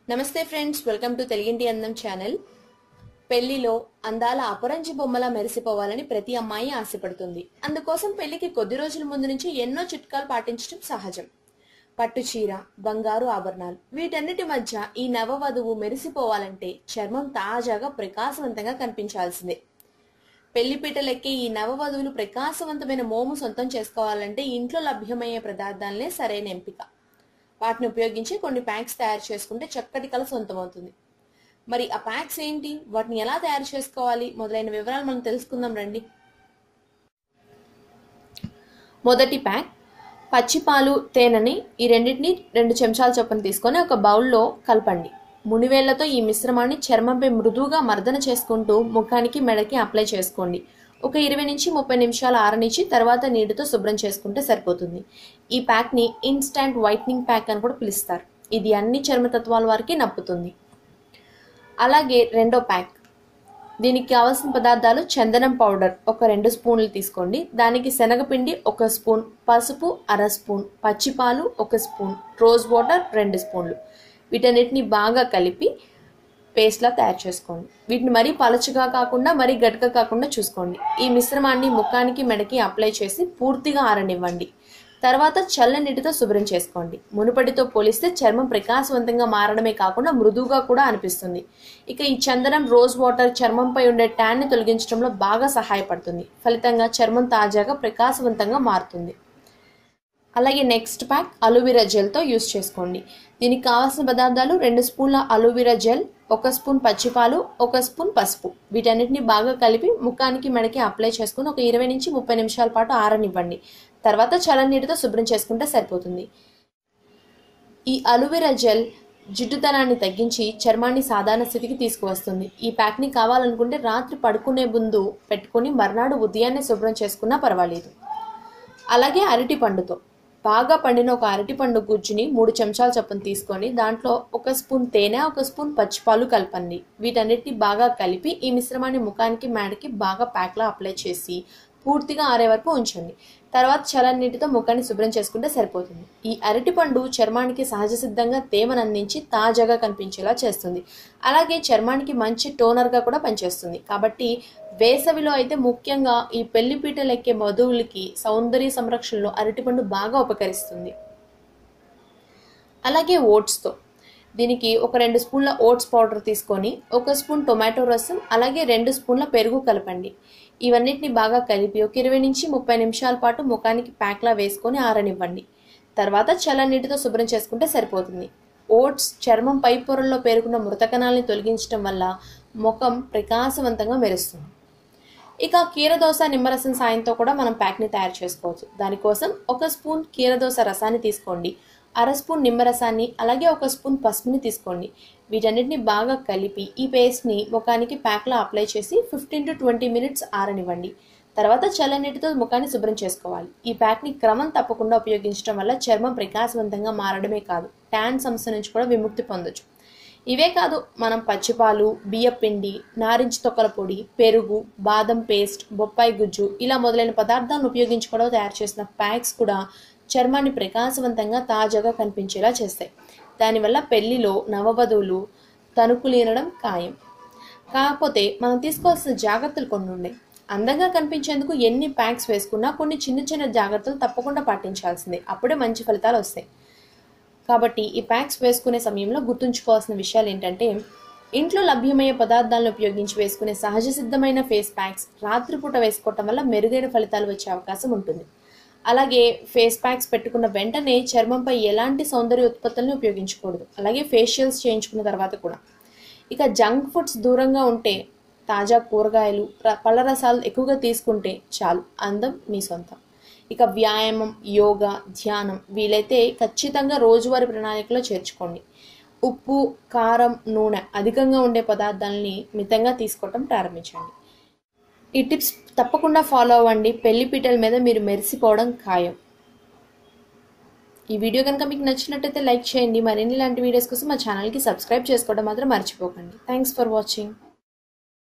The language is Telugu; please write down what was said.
నమస్తే ఫ్రెండ్స్ వెల్కమ్ టు తెలుగింటి అందం ఛానల్ పెళ్లిలో అందాల అపరంజి బొమ్మలా మెరిసిపోవాలని ప్రతి అమ్మాయి ఆశపడుతుంది అందుకోసం పెళ్లికి కొద్ది రోజుల ముందు నుంచి ఎన్నో చిట్కాలు పాటించడం సహజం పట్టు చీర బంగారు ఆభరణాలు వీటన్నిటి మధ్య ఈ నవవధువు మెరిసిపోవాలంటే చర్మం తాజాగా ప్రకాశవంతంగా కనిపించాల్సిందే పెళ్లిపీటలెక్కే ఈ నవవధువులు ప్రకాశవంతమైన మోము సొంతం చేసుకోవాలంటే ఇంట్లో లభ్యమయ్యే పదార్థాలనే సరైన ఎంపిక వాటిని ఉపయోగించి కొన్ని ప్యాక్స్ తయారు చేసుకుంటే చక్కటి కళ సొంతమవుతుంది మరి ఆ ప్యాక్స్ ఏంటి వాటిని ఎలా తయారు చేసుకోవాలి మొదలైన వివరాలు మనం తెలుసుకుందాం రండి మొదటి ప్యాక్ పచ్చి పాలు తేనెని ఈ రెండింటిని రెండు చెంచాల చొప్పున తీసుకొని ఒక బౌల్లో కలపండి మునివేళ్లతో ఈ మిశ్రమాన్ని చర్మంపై మృదువుగా మర్దన చేసుకుంటూ ముఖానికి మెడకి అప్లై చేసుకోండి ఒక ఇరవై నుంచి ముప్పై నిమిషాలు ఆరనిచ్చి తర్వాత నీటితో శుభ్రం చేసుకుంటే సరిపోతుంది ఈ ప్యాక్ని ఇన్స్టాంట్ వైట్నింగ్ ప్యాక్ అని కూడా పిలుస్తారు ఇది అన్ని చర్మతత్వాల వారికి నప్పుతుంది అలాగే రెండో ప్యాక్ దీనికి కావాల్సిన పదార్థాలు చందనం పౌడర్ ఒక రెండు స్పూన్లు తీసుకోండి దానికి శనగపిండి ఒక స్పూన్ పసుపు అర స్పూన్ పచ్చిపాలు ఒక స్పూన్ రోజ్ వాటర్ రెండు స్పూన్లు వీటన్నిటిని బాగా కలిపి పేస్ట్లా తయారు చేసుకోండి వీటిని మరీ పలచగా కాకుండా మరీ గట్టిగా కాకుండా చూసుకోండి ఈ మిశ్రమాన్ని ముఖానికి మెడకి అప్లై చేసి పూర్తిగా ఆరనివ్వండి తర్వాత చల్ల నీటితో శుభ్రం చేసుకోండి మునుపటితో పోలిస్తే చర్మం ప్రకాశవంతంగా మారడమే కాకుండా మృదువుగా కూడా అనిపిస్తుంది ఇక ఈ చందనం రోజ్ వాటర్ చర్మంపై ఉండే ట్యాన్ని తొలగించడంలో బాగా సహాయపడుతుంది ఫలితంగా చర్మం తాజాగా ప్రకాశవంతంగా మారుతుంది అలాగే నెక్స్ట్ ప్యాక్ అలోవెరా జెల్తో యూస్ చేసుకోండి దీనికి కావాల్సిన పదార్థాలు రెండు స్పూన్ల అలోవెరా జెల్ ఒక స్పూన్ పచ్చిపాలు ఒక స్పూన్ పసుపు వీటన్నిటిని బాగా కలిపి ముఖానికి మెడకి అప్లై చేసుకుని ఒక ఇరవై నుంచి ముప్పై నిమిషాల పాటు ఆరనివ్వండి తర్వాత చల్లనీటితో శుభ్రం చేసుకుంటే సరిపోతుంది ఈ అలోవెరా జెల్ జిడ్డుతనాన్ని తగ్గించి చర్మాన్ని సాధారణ స్థితికి తీసుకువస్తుంది ఈ ప్యాక్ని కావాలనుకుంటే రాత్రి పడుకునే ముందు పెట్టుకొని మర్నాడు ఉదయాన్నే శుభ్రం చేసుకున్నా పర్వాలేదు అలాగే అరటి పండుతో బాగా పండిన ఒక అరటిపండు గుజ్జుని మూడు చెంచాల చొప్పున తీసుకొని దాంట్లో ఒక స్పూన్ తేనె ఒక స్పూన్ పచ్చిపాలు కలపండి వీటన్నిటిని బాగా కలిపి ఈ మిశ్రమాన్ని ముఖానికి మేడకి బాగా ప్యాక్లా అప్లై చేసి పూర్తిగా ఆరే వరకు ఉంచండి తర్వాత చలని నీటితో ముఖాన్ని శుభ్రం చేసుకుంటే సరిపోతుంది ఈ అరటిపండు చర్మానికి సహజ సిద్ధంగా తేమను అందించి తాజాగా కనిపించేలా చేస్తుంది అలాగే చర్మానికి మంచి టోనర్గా కూడా పనిచేస్తుంది కాబట్టి వేసవిలో అయితే ముఖ్యంగా ఈ పెళ్లిపీటలు ఎక్కే వధువులకి సౌందర్య సంరక్షణలో అరటిపండు బాగా ఉపకరిస్తుంది అలాగే ఓట్స్తో దీనికి ఒక రెండు స్పూన్ల ఓట్స్ పౌడర్ తీసుకొని ఒక స్పూన్ టొమాటో రసం అలాగే రెండు స్పూన్ల పెరుగు కలపండి ఇవన్నిటిని బాగా కలిపి ఒక ఇరవై నుంచి ముప్పై నిమిషాల పాటు ముఖానికి ప్యాక్లా వేసుకొని ఆరనివ్వండి తర్వాత చల్లనీటితో శుభ్రం చేసుకుంటే సరిపోతుంది ఓట్స్ చర్మం పై పొరల్లో పేరుకున్న మృతకణాలని తొలగించడం వల్ల ముఖం ప్రకాశవంతంగా మెరుస్తుంది ఇక కీరదోస నిమ్మరసం సాయంతో కూడా మనం ప్యాక్ని తయారు చేసుకోవచ్చు దానికోసం ఒక స్పూన్ కీరదోస రసాన్ని తీసుకోండి అర స్పూన్ నిమ్మరసాన్ని అలాగే ఒక స్పూన్ పసుపుని తీసుకోండి వీటన్నిటిని బాగా కలిపి ఈ పేస్ట్ని ముఖానికి ప్యాక్లో అప్లై చేసి ఫిఫ్టీన్ టు ట్వంటీ మినిట్స్ ఆరనివ్వండి తర్వాత చల్లనీటితో ముఖాన్ని శుభ్రం చేసుకోవాలి ఈ ప్యాక్ని క్రమం తప్పకుండా ఉపయోగించడం వల్ల చర్మం ప్రకాశవంతంగా మారడమే కాదు ట్యాన్ సమస్య నుంచి కూడా విముక్తి పొందొచ్చు ఇవే కాదు మనం పచ్చిపాలు బియ్యపిండి నారింజ తొక్కల పొడి పెరుగు బాదం పేస్ట్ బొప్పాయి గుజ్జు ఇలా మొదలైన పదార్థాలను ఉపయోగించి కూడా తయారు చేసిన ప్యాక్స్ కూడా చర్మాన్ని ప్రకాశవంతంగా తాజాగా కనిపించేలా చేస్తాయి దానివల్ల పెళ్లిలో నవవధువులు తణుకులీనడం ఖాయం కాకపోతే మనం తీసుకోవాల్సిన జాగ్రత్తలు కొన్ని ఉన్నాయి అందంగా కనిపించేందుకు ఎన్ని ప్యాక్స్ వేసుకున్నా కొన్ని చిన్న చిన్న జాగ్రత్తలు తప్పకుండా పాటించాల్సిందే అప్పుడే మంచి ఫలితాలు వస్తాయి కాబట్టి ఈ ప్యాక్స్ వేసుకునే సమయంలో గుర్తుంచుకోవాల్సిన విషయాలు ఏంటంటే ఇంట్లో లభ్యమయ్యే పదార్థాలను ఉపయోగించి వేసుకునే సహజ సిద్ధమైన ఫేస్ ప్యాక్స్ రాత్రిపూట వేసుకోవటం వల్ల మెరుగైన ఫలితాలు వచ్చే అవకాశం ఉంటుంది అలాగే ఫేస్ ప్యాక్స్ పెట్టుకున్న వెంటనే చర్మంపై ఎలాంటి సౌందర్య ఉత్పత్తులను ఉపయోగించకూడదు అలాగే ఫేషియల్స్ చేయించుకున్న తర్వాత కూడా ఇక జంక్ ఫుడ్స్ దూరంగా ఉంటే తాజా కూరగాయలు పళ్ళ రసాలు ఎక్కువగా తీసుకుంటే చాలు అందం మీ సొంతం ఇక వ్యాయామం యోగా ధ్యానం వీలైతే ఖచ్చితంగా రోజువారీ ప్రణాళికలో చేర్చుకోండి ఉప్పు కారం నూనె అధికంగా ఉండే పదార్థాలని మితంగా తీసుకోవటం ప్రారంభించండి ఈ టిప్స్ తప్పకుండా ఫాలో అవ్వండి పెళ్లి పీటల మీద మీరు మెరిసిపోవడం ఖాయం ఈ వీడియో కనుక మీకు నచ్చినట్టయితే లైక్ చేయండి మరిన్ని ఇలాంటి వీడియోస్ కోసం మా ఛానల్కి సబ్స్క్రైబ్ చేసుకోవడం మాత్రం మర్చిపోకండి థ్యాంక్స్ ఫర్ వాచింగ్